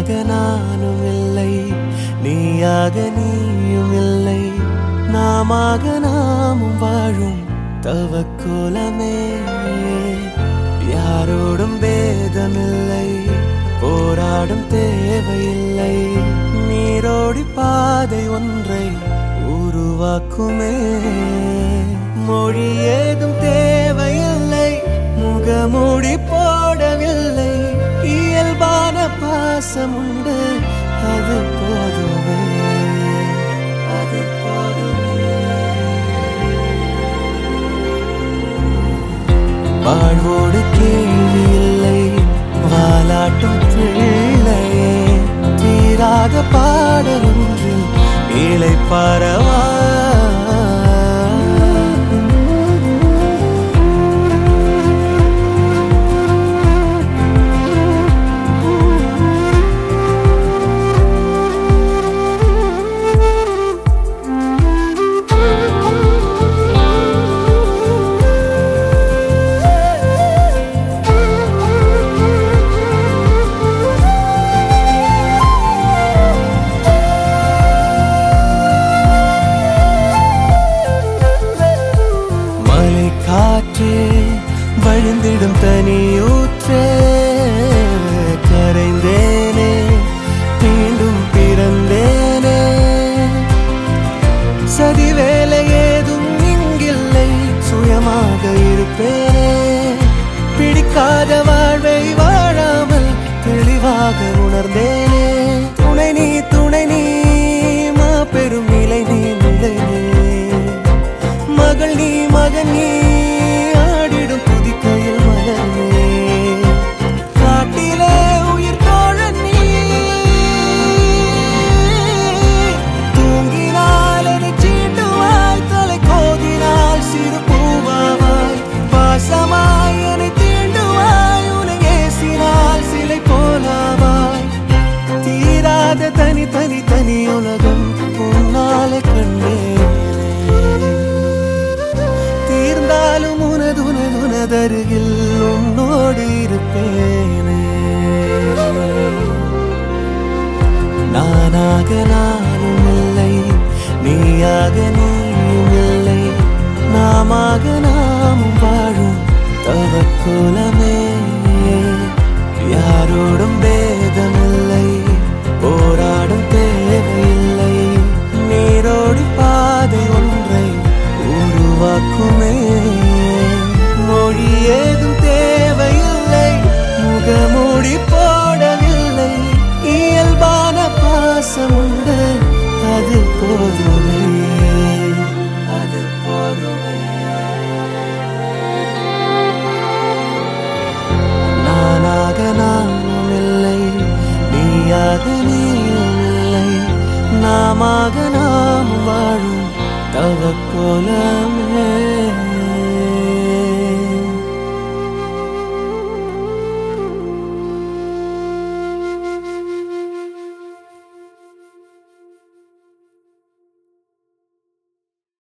நானாக நானும் இல்லை நீயாக நீயும் இல்லை நாமாக நாமும் வாழும் தவக்கோலமே யாரோடும் பேதமில்லை போராடும் தேவையில்லை நீரோடி பாதை ஒன்றை உருவாக்குமே மொழி ஏதும் தேவையில்லை முகமூடி போடவில்லை இயல்பான பாசம் உண்டு அது போதுமே அது போதுமே வாழ்வோடு கேள்வி இல்லை வாலாட்டும் பிள்ளையே தீராத பாடல் ஒன்றில் இலை பரவா மலை காற்றே வழிந்திடும் தனியூற்றே கரைந்தேனே மீண்டும் பிறந்தேனே சதி வேலை ஏதும் இங்கில்லை சுயமாக இருப்பேனே பிடிக்காத வாழ்வை வாழாமல் தெளிவாக உணர்ந்தேனே துணை நீ துணை நீ மாபெரும் நிலை நீ நிலை நீ மகள் நீ மகன் நீ ஆடிடும் புதிக்கையில் மலர் நீ காட்டிலே உயிர் தோழன் நீ தூங்கினால் என்னை சீண்டுவாய் தலை கோதினால் சிறு பூவாவாய் பாசமாய் என்னை தீண்டுவாய் உன்னை ஏசினால் சிலை போலாவாய் தீராத தனி தனி தனி உலகம் உன்னாலே கண்டேனே தீர்ந்தாலும் உனது உனது உனதருகில் உன்னோடு இருப்பேனே நானாக நானும் இல்லை நீயாக நீயும் இல்லை நாமாக நாமும் வாழும் தவக்குலமே யாரோடும் பேதமில்லை போராடும் தேவையில்லை நீரோடி பாதை ஒன்றை உருவாக்குமே மொழி ஏதும் தேவையில்லை முகமூடி போடவில்லை இயல்பான பாசம் உண்டு அது போதுமே அது போதுமே நானாக நானும் இல்லை நீயாக நீயும் இல்லை நாமாக நாம் வாழும் தவக்கோலமே